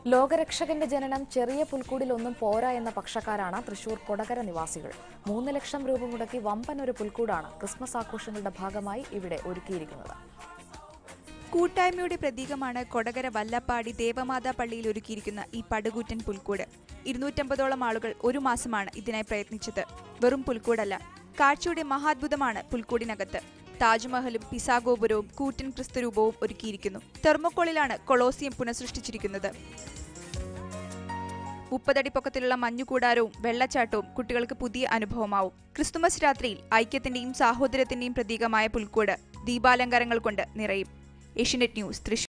ലോകരക്ഷകന്റെ ജനനം ചെറിയ പുൽക്കൂടിലൊന്നും പോരാ എന്ന പക്ഷക്കാരാണ് തൃശൂർ കൊടകര നിവാസികൾ മൂന്ന് ലക്ഷം രൂപ മുടക്കി വമ്പൻ ഒരു പുൽക്കൂടാണ് ക്രിസ്മസ് ആഘോഷങ്ങളുടെ ഭാഗമായി ഇവിടെ ഒരുക്കിയിരിക്കുന്നത് കൂട്ടായ്മയുടെ പ്രതീകമാണ് കൊടകര വല്ലപ്പാടി ദേവമാതാ പള്ളിയിൽ ഒരുക്കിയിരിക്കുന്ന ഈ പടുകൂറ്റൻ പുൽക്കൂട് ഇരുന്നൂറ്റമ്പതോളം ആളുകൾ ഒരു മാസമാണ് ഇതിനായി പ്രയത്നിച്ചത് വെറും പുൽക്കൂടല്ല കാഴ്ചയുടെ മഹാത്ഭുതമാണ് പുൽക്കൂടിനകത്ത് താജ്മഹലും പിസാഗോപുരവും കൂറ്റൻ ക്രിസ്തുരൂപവും ഒരുക്കിയിരിക്കുന്നു തെർമോക്കോളിലാണ് കൊളോസിയം പുനഃസൃഷ്ടിച്ചിരിക്കുന്നത് മുപ്പതടി പൊക്കത്തിലുള്ള മഞ്ഞുകൂടാരവും വെള്ളച്ചാട്ടവും കുട്ടികൾക്ക് പുതിയ അനുഭവമാവും ക്രിസ്തുമസ് രാത്രിയിൽ ഐക്യത്തിന്റെയും സാഹോദര്യത്തിന്റെയും പ്രതീകമായ പുൽക്കൂട് ദീപാലങ്കാരങ്ങൾ കൊണ്ട് നിറയും ഏഷ്യനെറ്റ് ന്യൂസ് തൃശൂർ